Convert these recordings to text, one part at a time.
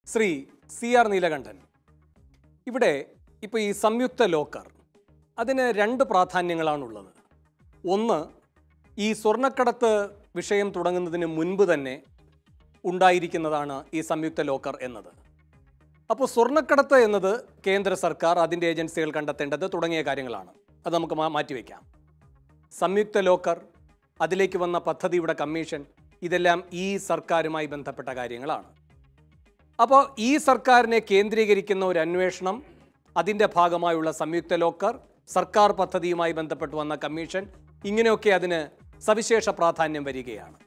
Shri C R Neelakantan ഇവിടെ ഇപ്പോൾ ഈ സംയുക്ത ലോക്കർ അതിന് രണ്ട് പ്രാധാന്യങ്ങളാണുള്ളത് ഒന്ന് ഈ സ്വർണ്ണക്കടത്ത് വിഷയം തുടങ്ങുന്നതിന് മുൻപ് തന്നെ ഉണ്ടായിരിക്കുന്നതാണ് ഈ സംയുക്ത ലോക്കർ എന്നത് അപ്പോൾ സ്വർണ്ണക്കടത്ത് എന്നത് കേന്ദ്ര സർക്കാർ അതിൻ്റെ ഏജൻസികൾ കണ്ടെത്തേണ്ടത് തുടങ്ങിയ കാര്യങ്ങളാണ് അത് നമുക്ക് മാ- മാറ്റിവെക്കാം സംയുക്ത ലോക്കർ അതിലേക്ക് വന്ന പദ്ധതിയുടെ കമ്മീഷൻ ഇതെല്ലാം ഈ സർക്കാരുമായി ബന്ധപ്പെട്ട കാര്യങ്ങളാണ് അപ്പോൾ ഈ സർക്കാരിനെ കേന്ദ്രീകരിക്കുന്ന ഒരു അന്വേഷണം അതിൻ്റെ ഭാഗമായുള്ള സംയുക്ത ലോക്കർ സർക്കാർ പദ്ധതിയുമായി ബന്ധപ്പെട്ട് വന്ന കമ്മീഷൻ ഇങ്ങനെയൊക്കെ അതിന് സവിശേഷ പ്രാധാന്യം വരികയാണ്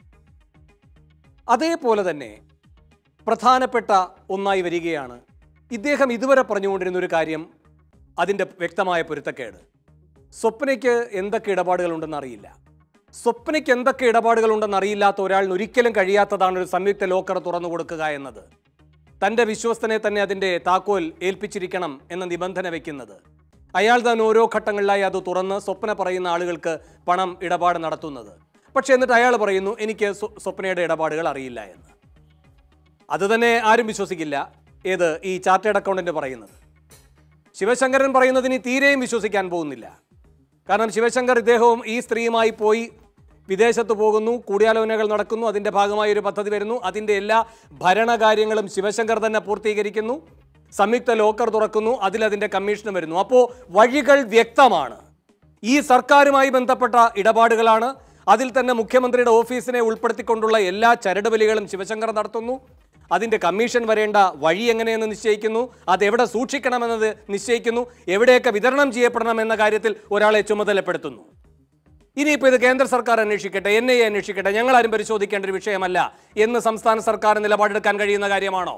അതേപോലെ തന്നെ പ്രധാനപ്പെട്ട ഒന്നായി വരികയാണ് ഇദ്ദേഹം ഇതുവരെ പറഞ്ഞുകൊണ്ടിരുന്ന ഒരു കാര്യം അതിൻ്റെ വ്യക്തമായ പൊരുത്തക്കേട് സ്വപ്നയ്ക്ക് എന്തൊക്കെ ഇടപാടുകളുണ്ടെന്ന് അറിയില്ല സ്വപ്നയ്ക്ക് എന്തൊക്കെ ഇടപാടുകളുണ്ടെന്ന് അറിയില്ലാത്ത ഒരാളിന് ഒരിക്കലും കഴിയാത്തതാണ് ഒരു സംയുക്ത ലോക്കർ തുറന്നു കൊടുക്കുക എന്നത് തൻ്റെ വിശ്വസ്തനെ തന്നെ അതിൻ്റെ താക്കോൽ ഏൽപ്പിച്ചിരിക്കണം എന്ന നിബന്ധന വെക്കുന്നത് അയാൾ തന്നെ ഓരോ ഘട്ടങ്ങളിലായി അത് തുറന്ന് സ്വപ്ന പറയുന്ന ആളുകൾക്ക് പണം ഇടപാട് നടത്തുന്നത് പക്ഷേ എന്നിട്ട് അയാൾ പറയുന്നു എനിക്ക് സ്വ- സ്വപ്നയുടെ ഇടപാടുകൾ അറിയില്ല എന്ന് അത് തന്നെ ആരും വിശ്വസിക്കില്ല ഏത് ഈ ചാർട്ടേഡ് അക്കൗണ്ടന്റ് പറയുന്നത് ശിവശങ്കരൻ പറയുന്നതിന് തീരെയും വിശ്വസിക്കാൻ പോകുന്നില്ല കാരണം ശിവശങ്കർ ഇദ്ദേഹവും ഈ സ്ത്രീയുമായി പോയി വിദേശത്ത് പോകുന്നു കൂടിയാലോചനകൾ നടക്കുന്നു അതിൻ്റെ ഭാഗമായി ഒരു പദ്ധതി വരുന്നു അതിൻ്റെ എല്ലാ ഭരണകാര്യങ്ങളും ശിവശങ്കർ തന്നെ പൂർത്തീകരിക്കുന്നു സംയുക്ത ലോക്കർ തുറക്കുന്നു അതിൽ അതിൻ്റെ കമ്മീഷൻ വരുന്നു അപ്പോൾ വഴികൾ വ്യക്തമാണ് ഈ സർക്കാരുമായി ബന്ധപ്പെട്ട ഇടപാടുകളാണ് അതിൽ തന്നെ മുഖ്യമന്ത്രിയുടെ ഓഫീസിനെ ഉൾപ്പെടുത്തിക്കൊണ്ടുള്ള എല്ലാ ചരടുവലികളും ശിവശങ്കർ നടത്തുന്നു അതിൻ്റെ കമ്മീഷൻ വരേണ്ട വഴി എങ്ങനെയെന്ന് നിശ്ചയിക്കുന്നു അതെവിടെ സൂക്ഷിക്കണമെന്നത് നിശ്ചയിക്കുന്നു എവിടെയൊക്കെ വിതരണം ചെയ്യപ്പെടണം എന്ന കാര്യത്തിൽ ഒരാളെ ചുമതലപ്പെടുത്തുന്നു ഇനിയിപ്പോൾ ഇത് കേന്ദ്ര സർക്കാർ അന്വേഷിക്കട്ടെ എൻ ഐ എ അന്വേഷിക്കട്ടെ ഞങ്ങളാരും പരിശോധിക്കേണ്ട ഒരു വിഷയമല്ല എന്ന് സംസ്ഥാന സർക്കാർ നിലപാടെടുക്കാൻ കഴിയുന്ന കാര്യമാണോ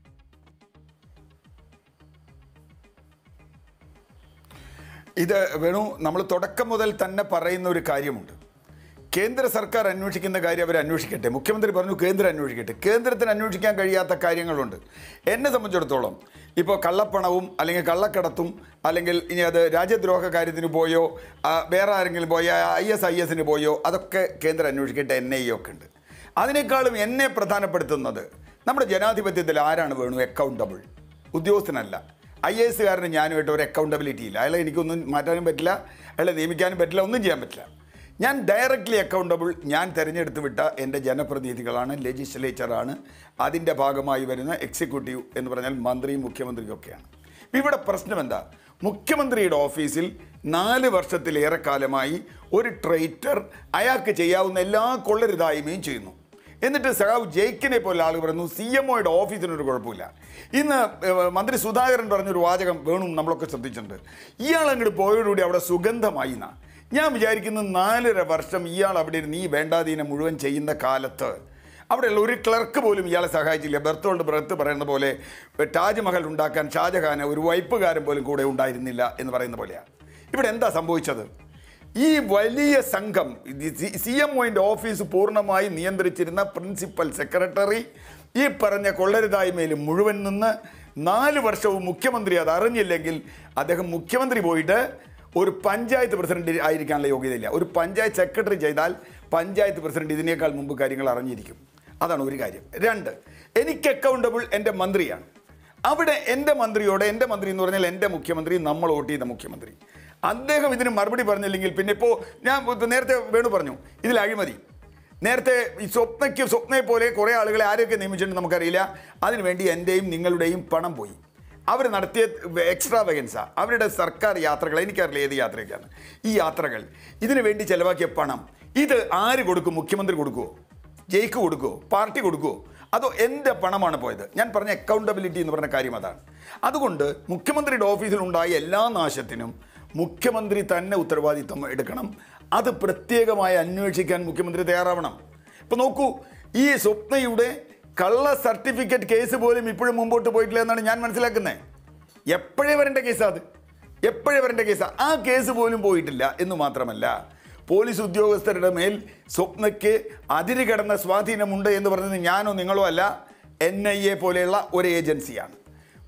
ഇത് വേണു നമ്മൾ തുടക്കം മുതൽ തന്നെ പറയുന്ന ഒരു കാര്യമുണ്ട് കേന്ദ്ര സർക്കാർ അന്വേഷിക്കുന്ന കാര്യം അവർ അന്വേഷിക്കട്ടെ മുഖ്യമന്ത്രി പറഞ്ഞു കേന്ദ്രം അന്വേഷിക്കട്ടെ കേന്ദ്രത്തിന് അന്വേഷിക്കാൻ കഴിയാത്ത കാര്യങ്ങളുണ്ട് എന്നെ സംബന്ധിച്ചിടത്തോളം ഇപ്പോൾ കള്ളപ്പണവും അല്ലെങ്കിൽ കള്ളക്കടത്തും അല്ലെങ്കിൽ ഇനി അത് രാജ്യദ്രോഹ കാര്യത്തിന് പോയോ ആ, വേറെ ആരെങ്കിലും പോയോ ഐ എസ് ഐ എസിന് പോയോ അതൊക്കെ കേന്ദ്രം അന്വേഷിക്കട്ടെ എൻ ഐ ഒക്കെ ഉണ്ട് അതിനേക്കാളും എന്നെ പ്രധാനപ്പെടുത്തുന്നത് നമ്മുടെ ജനാധിപത്യത്തിൽ ആരാണ് വേണു അക്കൗണ്ടബിൾ ഉദ്യോഗസ്ഥനല്ല ഐ എ എസുകാരന് ഞാനുമായിട്ട് ഒരു അക്കൗണ്ടബിലിറ്റി ഇല്ല അയാളെ എനിക്കൊന്നും മാറ്റാനും പറ്റില്ല അയാളെ നിയമിക്കാനും പറ്റില്ല ഒന്നും ചെയ്യാൻ പറ്റില്ല ഞാൻ ഡയറക്റ്റ്ലി അക്കൗണ്ടബിൾ ഞാൻ തിരഞ്ഞെടുത്ത് വിട്ട എൻ്റെ ജനപ്രതിനിധികളാണ് ലെജിസ്ലേച്ചറാണ് അതിൻ്റെ ഭാഗമായി വരുന്ന എക്സിക്യൂട്ടീവ് എന്ന് പറഞ്ഞാൽ മന്ത്രിയും മുഖ്യമന്ത്രിയും ഒക്കെയാണ് ഇപ്പം ഇവിടെ പ്രശ്നം എന്താ മുഖ്യമന്ത്രിയുടെ ഓഫീസിൽ നാല് വർഷത്തിലേറെ കാലമായി ഒരു ട്രേറ്റർ അയാൾക്ക് ചെയ്യാവുന്ന എല്ലാ കൊള്ളരുതായ്മയും ചെയ്യുന്നു എന്നിട്ട് സഖാവ് ജയിക്കിനെ പോലെ ആൾ പറയുന്നു സി എം ഒയുടെ ഓഫീസിനൊരു കുഴപ്പമില്ല ഇന്ന് ഏഹ്, മന്ത്രി സുധാകരൻ പറഞ്ഞൊരു വാചകം വേണും നമ്മളൊക്കെ ശ്രദ്ധിച്ചിട്ടുണ്ട് ഇയാൾ അങ്ങോട്ട് പോയതോടുകൂടി അവിടെ സുഗന്ധമായി എന്നാ ഞാൻ വിചാരിക്കുന്നത് നാലര വർഷം ഇയാൾ അവിടെ ഇരുന്ന് ഈ വേണ്ടാതീനം മുഴുവൻ ചെയ്യുന്ന കാലത്ത് അവിടെയുള്ള ഒരു ക്ലർക്ക് പോലും ഇയാളെ സഹായിച്ചില്ല ബെർത്തോൾഡ് ബ്രത്ത് പറയുന്ന പോലെ താജ്മഹൽ ഉണ്ടാക്കാൻ ഷാജഹാന് ഒരു വൈപ്പുകാരൻ പോലും കൂടെ ഉണ്ടായിരുന്നില്ല എന്ന് പറയുന്ന പോലെയാണ് ഇവിടെ എന്താ സംഭവിച്ചത് ഈ വലിയ സംഘം സി എം ഒയിൻ്റെ ഓഫീസ് പൂർണ്ണമായി നിയന്ത്രിച്ചിരുന്ന പ്രിൻസിപ്പൽ സെക്രട്ടറി ഈ പറഞ്ഞ കൊള്ളരുതായ്മയിൽ മുഴുവൻ നിന്ന് നാല് വർഷവും മുഖ്യമന്ത്രി അത് അറിഞ്ഞില്ലെങ്കിൽ അദ്ദേഹം മുഖ്യമന്ത്രി പോയിട്ട് ഒരു പഞ്ചായത്ത് പ്രസിഡന്റ് ആയിരിക്കാനുള്ള യോഗ്യതയില്ല ഒരു പഞ്ചായത്ത് സെക്രട്ടറി ചെയ്താൽ പഞ്ചായത്ത് പ്രസിഡന്റ് ഇതിനേക്കാൾ മുമ്പ് കാര്യങ്ങൾ അറിഞ്ഞിരിക്കും അതാണ് ഒരു കാര്യം രണ്ട് എനിക്ക് അക്കൗണ്ടബിൾ എൻ്റെ മന്ത്രിയാണ് അവിടെ എൻ്റെ മന്ത്രിയോട് എൻ്റെ മന്ത്രി എന്ന് പറഞ്ഞാൽ എൻ്റെ മുഖ്യമന്ത്രി നമ്മൾ വോട്ട് ചെയ്ത മുഖ്യമന്ത്രി അദ്ദേഹം ഇതിന് മറുപടി പറഞ്ഞില്ലെങ്കിൽ പിന്നെ ഇപ്പോൾ ഞാൻ ഇപ്പൊ നേരത്തെ വേണു പറഞ്ഞു ഇതിൽ അഴിമതി നേരത്തെ ഈ സ്വപ്നയ്ക്ക് സ്വപ്നയെ പോലെ കുറേ ആളുകളെ ആരെയൊക്കെ നിയമിച്ചിട്ടുണ്ട് നമുക്കറിയില്ല അതിനുവേണ്ടി എൻ്റെയും നിങ്ങളുടെയും പണം പോയി അവർ നടത്തിയ എക്സ്ട്രാ വഗൻസ അവരുടെ സർക്കാർ യാത്രകൾ എനിക്കറിയില്ല ഏത് യാത്രയൊക്കെയാണ് ഈ യാത്രകൾ ഇതിനു വേണ്ടി ചെലവാക്കിയ പണം ഇത് ആര് കൊടുക്കും മുഖ്യമന്ത്രി കൊടുക്കുമോ ജയിക്ക് കൊടുക്കുമോ പാർട്ടി കൊടുക്കുമോ അതോ എൻ്റെ പണമാണ് പോയത് ഞാൻ പറഞ്ഞ അക്കൗണ്ടബിലിറ്റി എന്ന് പറഞ്ഞ കാര്യം അതാണ് അതുകൊണ്ട് മുഖ്യമന്ത്രിയുടെ ഓഫീസിലുണ്ടായ എല്ലാ നാശത്തിനും മുഖ്യമന്ത്രി തന്നെ ഉത്തരവാദിത്വം എടുക്കണം അത് പ്രത്യേകമായി അന്വേഷിക്കാൻ മുഖ്യമന്ത്രി തയ്യാറാവണം ഇപ്പൊ നോക്കൂ ഈ സ്വപ്നയുടെ കള്ള സർട്ടിഫിക്കറ്റ് കേസ് പോലും ഇപ്പോഴും മുമ്പോട്ട് പോയിട്ടില്ല എന്നാണ് ഞാൻ മനസ്സിലാക്കുന്നത് എപ്പോഴേ വരേണ്ട കേസാ അത് എപ്പോഴേ വരേണ്ട കേസാ ആ കേസ് പോലും പോയിട്ടില്ല എന്ന് മാത്രമല്ല പോലീസ് ഉദ്യോഗസ്ഥരുടെ മേൽ സ്വപ്നയ്ക്ക് അതിര് കടന്ന സ്വാധീനമുണ്ട് എന്ന് പറയുന്നത് ഞാനോ നിങ്ങളോ അല്ല എൻ ഐ എ പോലെയുള്ള ഒരു ഏജൻസിയാണ്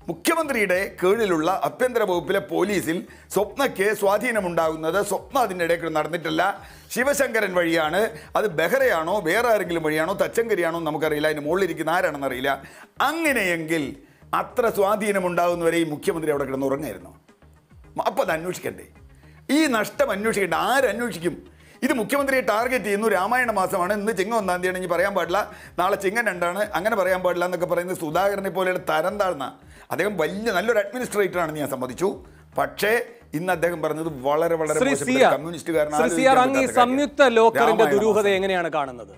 മുഖ്യമന്ത്രിയുടെ കീഴിലുള്ള ആഭ്യന്തര വകുപ്പിലെ പോലീസിൽ സ്വപ്നയ്ക്ക് സ്വാധീനമുണ്ടാകുന്നത് സ്വപ്ന അതിൻ്റെ ഇടയ്ക്ക് നടന്നിട്ടില്ല ശിവശങ്കരൻ വഴിയാണ് അത് ബെഹ്റയാണോ വേറെ ആരെങ്കിലും വഴിയാണോ തച്ചങ്കരിയാണോ എന്ന് നമുക്കറിയില്ല അതിന് മുകളിലിരിക്കുന്ന ആരാണെന്ന് അറിയില്ല അങ്ങനെയെങ്കിൽ അത്ര സ്വാധീനമുണ്ടാകുന്നവരെ ഈ മുഖ്യമന്ത്രി അവിടെ കിടന്ന് ഉറങ്ങായിരുന്നു അപ്പോൾ അത് അന്വേഷിക്കണ്ടേ ഈ നഷ്ടം അന്വേഷിക്കേണ്ട ആരന്വേഷിക്കും ഇത് മുഖ്യമന്ത്രിയെ ടാർഗറ്റ് ചെയ്യുന്നു രാമായണ മാസമാണ് ഇന്ന് ചിങ്ങം ഒന്നാം തീയതി ആണെങ്കിൽ പറയാൻ പാടില്ല നാളെ ചിങ്ങം രണ്ടാണ് അങ്ങനെ പറയാൻ പാടില്ല എന്നൊക്കെ പറയുന്നത് സുധാകരനെ പോലെയുള്ള തരം താഴ്ന്ന അദ്ദേഹം വലിയ നല്ലൊരു അഡ്മിനിസ്ട്രേറ്റർ ആണെന്ന് ഞാൻ സമ്മതിച്ചു പക്ഷേ ഇന്ന് അദ്ദേഹം പറഞ്ഞത് വളരെ വളരെ ശ്രീ മോശപ്പെട്ട സിയാർ കമ്മ്യൂണിസ്റ്റുകാരൻ ശ്രീ സിയാർ ആലോചിക്കാൻ അങ്ങ് ഈ പറ്റാത്ത കാര്യം. സംയുക്ത ലോക്കറിന്റെ രാമായണ ദുരൂഹത മാസം. എങ്ങനെയാണ് കാണുന്നത്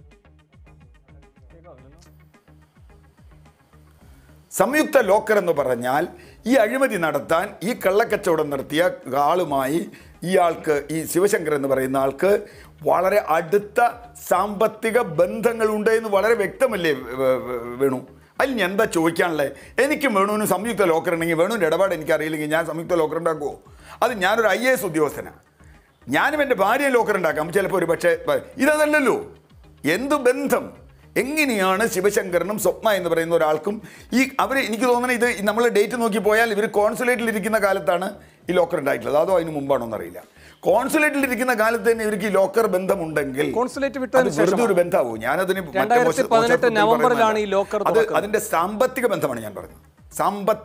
സംയുക്ത ലോക്കർ എന്ന് പറഞ്ഞാൽ ഈ അഴിമതി നടത്താൻ ഈ കള്ളക്കച്ചവടം നടത്തിയ ആളുമായി ഇയാൾക്ക് ഈ ശിവശങ്കർ എന്ന് പറയുന്ന ആൾക്ക് വളരെ അടുത്ത സാമ്പത്തിക ബന്ധങ്ങളുണ്ട് എന്ന് വളരെ വ്യക്തമല്ലേ വേ- വേ- വേണു അതിൽ ഞാൻ എന്താ ചോദിക്കാനുള്ളത് എനിക്കും വേണുവിനും സംയുക്ത ലോക്കർ ഉണ്ടെങ്കിൽ വേണുവിൻ്റെ ഇടപാട് എനിക്ക് അറിയില്ലെങ്കിൽ ഞാൻ സംയുക്ത ലോക്കർ ഉണ്ടാക്കുമോ അത് ഞാനൊരു ഐ എ എസ് ഉദ്യോഗസ്ഥനാണ് ഞാനും എൻ്റെ ഭാര്യയെ ലോക്കർ ഉണ്ടാക്കാം ചിലപ്പോൾ ഒരു പക്ഷേ ഇതല്ലല്ലോ എന്തു ബന്ധം എങ്ങനെയാണ് ശിവശങ്കരനും സ്വപ്ന എന്ന് പറയുന്ന ഒരാൾക്കും ഈ അവർ എനിക്ക് തോന്നുന്നത് ഇത് നമ്മൾ ഡേറ്റ് നോക്കി പോയാൽ ഇവർ കോൺസുലേറ്റിൽ ഇരിക്കുന്ന കാലത്താണ് ഈ ലോക്കർ ഉണ്ടായിട്ടുള്ളത് അതോ അതിന് മുമ്പാണോ എന്നറിയില്ല കോൺസുലേറ്റിൽ ഇരിക്കുന്ന കാലത്ത് തന്നെ ഇവർക്ക് ഈ ലോക്കർ ബന്ധമുണ്ടെങ്കിൽ കോൺസുലേറ്റ് അത് വിട്ടതിന് വെറുതെ ശേഷം ഒരു ബന്ധമാവും ഞാനതിന് മറ്റേ രണ്ടായിരത്തി മോശ- പതിനെട്ട് മോശത്തിൽ നവംബറിലാണ് പറയുന്നതല്ല. ഈ ലോക്കർ അത് തുറക്കുന്നത്. അതിന്റെ സാമ്പത്തിക ബന്ധമാണ് ഞാൻ പറഞ്ഞത് സാമ്പത്ത്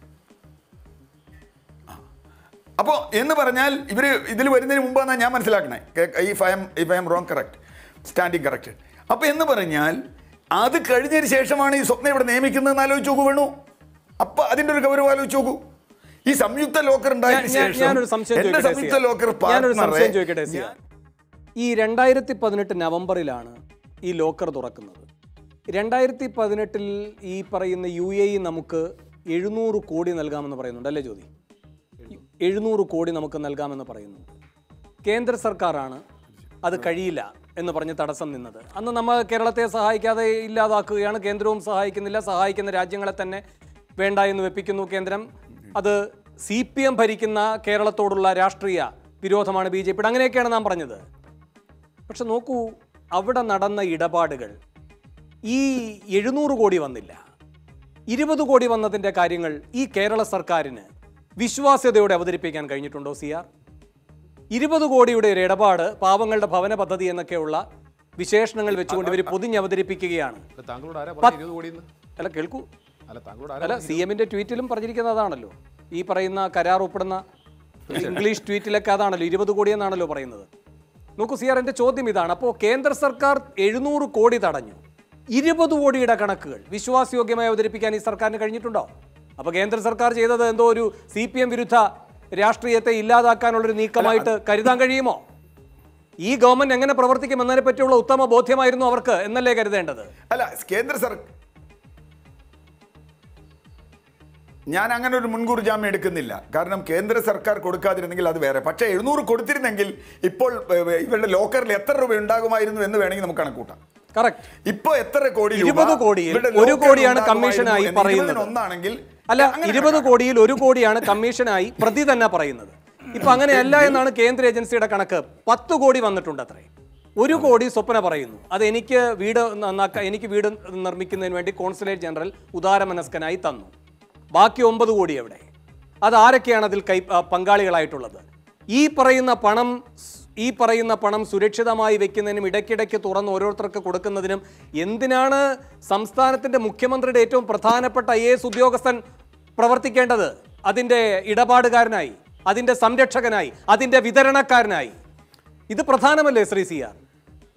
അപ്പോൾ എന്ന് പറഞ്ഞാൽ ഇവർ ഇതിൽ വരുന്നതിന് മുമ്പാണ് ഞാൻ മനസ്സിലാക്കണേ if I'm if I'm wrong correct standing correct അപ്പോൾ എന്ന് പറഞ്ഞാൽ അത് കഴിഞ്ഞതിന് ശേഷമാണ് ഈ സ്വപ്നം ഇവിടെ നിയമിക്കുന്നതെന്ന് ആലോചിച്ച് നോക്കൂ വേണു അപ്പോൾ അതിൻ്റെ ഒരു ഗൗരവം ആലോചിച്ച് നോക്കൂ ഈ സംയുക്ത ലോക്കർ ഉണ്ടായതിനു ഞാൻ- ഞാൻ- ശേഷം ഞാനൊരു സംശയം എൻ്റെ ചോദിക്കട്ടെ സംയുക്ത സിയാർ. ലോക്കർ ഞാനൊരു സംശയം പാർട്ട്ണറെ ചോദിക്കട്ടെ സിയാർ. ഈ രണ്ടായിരത്തി പതിനെട്ട് നവംബറിലാണ് ഈ ലോക്കർ തുറക്കുന്നത് രണ്ടായിരത്തി പതിനെട്ടിൽ ഈ പറയുന്ന യു എ ഇ നമുക്ക് എഴുന്നൂറ് കോടി നൽകാമെന്ന് പറയുന്നുണ്ട് അല്ലേ ജ്യോതി എഴുന്നൂറ് കോടി നമുക്ക് നൽകാമെന്ന് പറയുന്നു കേന്ദ്ര സർക്കാരാണ് അത് കഴിയില്ല എന്ന് പറഞ്ഞ് തടസ്സം നിന്നത് അന്ന് നമ്മൾ കേരളത്തെ സഹായിക്കാതെ ഇല്ലാതാക്കുകയാണ് കേന്ദ്രവും സഹായിക്കുന്നില്ല സഹായിക്കുന്ന രാജ്യങ്ങളെ തന്നെ വേണ്ട എന്ന് വെപ്പിക്കുന്നു കേന്ദ്രം അത് സി പി എം ഭരിക്കുന്ന കേരളത്തോടുള്ള രാഷ്ട്രീയ വിരോധമാണ് ബി ജെ പിയുടെ അങ്ങനെയൊക്കെയാണ് നാം പറഞ്ഞത് പക്ഷെ നോക്കൂ അവിടെ നടന്ന ഇടപാടുകൾ ഈ എഴുന്നൂറ് കോടി വന്നില്ല ഇരുപത് കോടി വന്നതിൻ്റെ കാര്യങ്ങൾ ഈ കേരള സർക്കാരിന് വിശ്വാസ്യതയോടെ അവതരിപ്പിക്കാൻ കഴിഞ്ഞിട്ടുണ്ടോ സി ആർ ഇരുപത് കോടിയുടെ ഒരു ഇടപാട് പാവങ്ങളുടെ ഭവന പദ്ധതി എന്നൊക്കെയുള്ള വിശേഷണങ്ങൾ വെച്ചുകൊണ്ട് ഇവർ പൊതിഞ്ഞ് അവതരിപ്പിക്കുകയാണ് അല്ല, താങ്കളോട് ആരാ പറഞ്ഞത് ഇരുപത് കോടിയെന്ന് അല്ല കേൾക്കൂ അല്ല താങ്കളോട് ആരാ അല്ല സി എമ്മിന്റെ ട്വീറ്റിലും പറഞ്ഞിരിക്കുന്നതാണല്ലോ ഈ പറയുന്ന കരാർ ഒപ്പിടുന്ന ഇംഗ്ലീഷ് ട്വീറ്റിലൊക്കെ അതാണല്ലോ ഇരുപത് കോടി എന്നാണല്ലോ പറയുന്നത് നോക്കൂ സിയാർ എൻ്റെ ചോദ്യം ഇതാണ് അപ്പോൾ കേന്ദ്ര സർക്കാർ എഴുന്നൂറ് കോടി തടഞ്ഞു ഇരുപത് കോടിയുടെ കണക്കുകൾ വിശ്വാസയോഗ്യമായി അവതരിപ്പിക്കാൻ ഈ സർക്കാരിന് കഴിഞ്ഞിട്ടുണ്ടോ അപ്പോൾ കേന്ദ്ര സർക്കാർ ചെയ്തത് എന്തോ ഒരു സി പി എം വിരുദ്ധ രാഷ്ട്രീയത്തെ ഇല്ലാതാക്കാനുള്ളൊരു നീക്കമായിട്ട് കരുതാൻ കഴിയുമോ ഈ ഗവൺമെന്റ് എങ്ങനെ പ്രവർത്തിക്കും എന്നതിനെ പറ്റിയുള്ള ഉത്തമ ബോധ്യമായിരുന്നു അവർക്ക് എന്നല്ലേ കരുതേണ്ടത് അല്ല കേന്ദ്ര സർ ഞാൻ അങ്ങനെ ഒരു മുൻകൂർ ജാമ്യം എടുക്കുന്നില്ല കാരണം കേന്ദ്ര സർക്കാർ കൊടുക്കാതിരുന്നെങ്കിൽ അത് വേറെ പക്ഷേ എഴുന്നൂറ് കൊടുത്തിരുന്നെങ്കിൽ ഇപ്പോൾ ഏർ, ഇവരുടെ ലോക്കറിൽ എത്ര രൂപ ഉണ്ടാകുമായിരുന്നു എന്ന് വേണമെങ്കിൽ നമുക്ക് കണക്കൂട്ടാം കറക്റ്റ് ഇപ്പൊ എത്ര കോടി രൂപ ഇരുപത് കോടിയിൽ ഇവരുടെ ഒരു ലോക്കറിൽ കോടിയാണ് ഉണ്ടാകുമായിരുന്നു കമ്മീഷനായി എന്ന് പറയുന്നത്. ഇരുപതിന് ഒന്നാണെങ്കിൽ അല്ല അങ്ങനെ ഇരുപത് കോടിയിൽ ഒരു കോടിയാണ് കമ്മീഷനായി പ്രതി തന്നെ പറയുന്നത് ഇപ്പൊ അങ്ങനെയല്ല എന്നാണ് കേന്ദ്ര ഏജൻസിയുടെ കണക്ക് പത്ത് കോടി വന്നിട്ടുണ്ട് അത്രേ ഒരു കോടി സ്വപ്ന പറയുന്നു അത് എനിക്ക് വീട് നന്നാക്കാൻ എനിക്ക് വീട് നിർമ്മിക്കുന്നതിന് വേണ്ടി കോൺസുലേറ്റ് ജനറൽ ഉദാരമനസ്കനായി തന്നു ബാക്കി ഒമ്പത് കോടി എവിടെ അത് ആരൊക്കെയാണ് അതിൽ കൈ ആ, പങ്കാളികളായിട്ടുള്ളത് ഈ പറയുന്ന പണം ഈ പറയുന്ന പണം സുരക്ഷിതമായി വെക്കുന്നതിനും ഇടയ്ക്കിടയ്ക്ക് തുറന്ന് ഓരോരുത്തർക്ക് കൊടുക്കുന്നതിനും എന്തിനാണ് സംസ്ഥാനത്തിന്റെ മുഖ്യമന്ത്രിയുടെ ഏറ്റവും പ്രധാനപ്പെട്ട ഐ എസ് ഉദ്യോഗസ്ഥൻ പ്രവർത്തിക്കേണ്ടത് അതിൻ്റെ ഇടപാടുകാരനായി അതിൻ്റെ സംരക്ഷകനായി അതിൻ്റെ വിതരണക്കാരനായി ഇത് പ്രധാനമല്ലേ ശ്രീ സി ആർ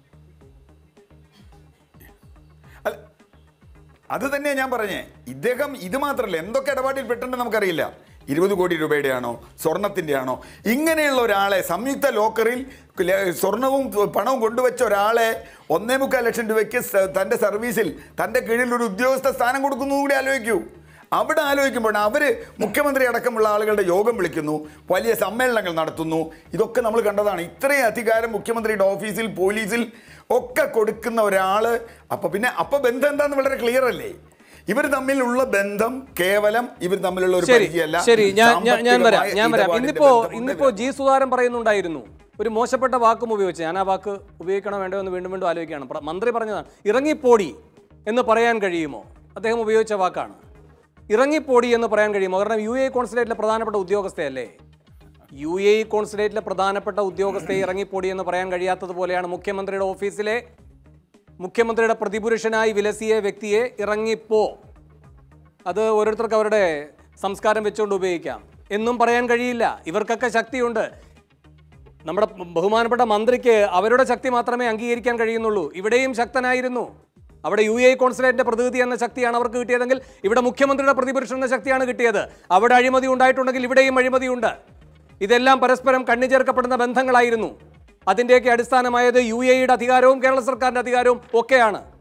അല്ല, അത് തന്നെയാണ് ഞാൻ പറഞ്ഞേ ഇദ്ദേഹം ഇത് മാത്രമല്ല എന്തൊക്കെ ഇടപാടിൽ പെട്ടെന്ന് നമുക്കറിയില്ല ഇരുപത് കോടി രൂപയുടെ ആണോ സ്വർണത്തിൻ്റെ ആണോ ഇങ്ങനെയുള്ള ഒരാളെ സംയുക്ത ലോക്കറിൽ ല- സ്വർണവും പണവും കൊണ്ടുവച്ച ഒരാളെ ഒന്നേ മുക്കാൽ ലക്ഷം രൂപയ്ക്ക് സ- തൻ്റെ സർവീസിൽ തൻ്റെ കീഴിൽ ഒരു ഉദ്യോഗസ്ഥ സ്ഥാനം കൊടുക്കുന്നു കൂടി ആലോചിക്കൂ അവിടെ ആലോചിക്കുമ്പോൾ അവർ മുഖ്യമന്ത്രി അടക്കമുള്ള ആളുകളുടെ യോഗം വിളിക്കുന്നു വലിയ സമ്മേളനങ്ങൾ നടത്തുന്നു ഇതൊക്കെ നമ്മൾ കണ്ടതാണ് ഇത്രയും അധികാരം മുഖ്യമന്ത്രിയുടെ ഓഫീസിൽ പോലീസിൽ ഒക്കെ കൊടുക്കുന്ന ഒരാൾ അപ്പോൾ പിന്നെ അപ്പോൾ ബന്ധം എന്താന്ന് വളരെ ക്ലിയർ അല്ലേ ഇവർ തമ്മിലുള്ള ബന്ധം കേവലം ഇവർ തമ്മിലുള്ള ഒരു ശരി പരിചയമല്ല ശരി ഞാൻ ഞാൻ- ഞാൻ വരാം സാമ്പത്തികമായ ഞാൻ വരാം ഇടപാടിന്റെ ഇന്നിപ്പോ ബന്ധമുണ്ട്. ഇന്നിപ്പോ ജി സുധാരൻ പറയുന്നുണ്ടായിരുന്നു ഒരു മോശപ്പെട്ട വാക്കും ഉപയോഗിച്ച് ഞാൻ ആ വാക്ക് ഉപയോഗിക്കണോ വേണ്ടോ എന്ന് വീണ്ടും വീണ്ടും ആലോചിക്കുകയാണ് പ്ര- മന്ത്രി പറഞ്ഞതാണ് ഇറങ്ങിപ്പോടി എന്ന് പറയാൻ കഴിയുമോ അദ്ദേഹം ഉപയോഗിച്ച വാക്കാണ് ഇറങ്ങിപ്പോടി എന്ന് പറയാൻ കഴിയുമോ കാരണം യു എ കോൺസുലേറ്റിലെ പ്രധാനപ്പെട്ട ഉദ്യോഗസ്ഥയല്ലേ യു എ കോൺസുലേറ്റിലെ പ്രധാനപ്പെട്ട ഉദ്യോഗസ്ഥയെ ഇറങ്ങിപ്പോടി എന്ന് പറയാൻ കഴിയാത്തതുപോലെയാണ് മുഖ്യമന്ത്രിയുടെ ഓഫീസിലെ മുഖ്യമന്ത്രിയുടെ പ്രതിപുരുഷനായി വിലസിയ വ്യക്തിയെ ഇറങ്ങിപ്പോ അത് ഓരോരുത്തർക്ക് അവരുടെ സംസ്കാരം വെച്ചുകൊണ്ട് ഉപയോഗിക്കാം എന്നും പറയാൻ കഴിയില്ല ഇവർക്കൊക്കെ ശക്തിയുണ്ട് നമ്മുടെ ബഹുമാനപ്പെട്ട മന്ത്രിക്ക് അവരുടെ ശക്തി മാത്രമേ അംഗീകരിക്കാൻ കഴിയുന്നുള്ളൂ ഇവിടെയും ശക്തനായിരുന്നു അവിടെ യു എ കോൺസുലേറ്റിന്റെ പ്രതിനിധി എന്ന ശക്തിയാണ് അവർക്ക് കിട്ടിയതെങ്കിൽ ഇവിടെ മുഖ്യമന്ത്രിയുടെ പ്രതിപുരുഷൻ എന്ന ശക്തിയാണ് കിട്ടിയത് അവിടെ അഴിമതി ഉണ്ടായിട്ടുണ്ടെങ്കിൽ ഇവിടെയും അഴിമതിയുണ്ട് ഇതെല്ലാം പരസ്പരം കണ്ണിചേർക്കപ്പെടുന്ന ബന്ധങ്ങളായിരുന്നു അതിൻ്റെയൊക്കെ അടിസ്ഥാനമായത് യു എയുടെ അധികാരവും കേരള സർക്കാരിന്റെ അധികാരവും ഒക്കെയാണ്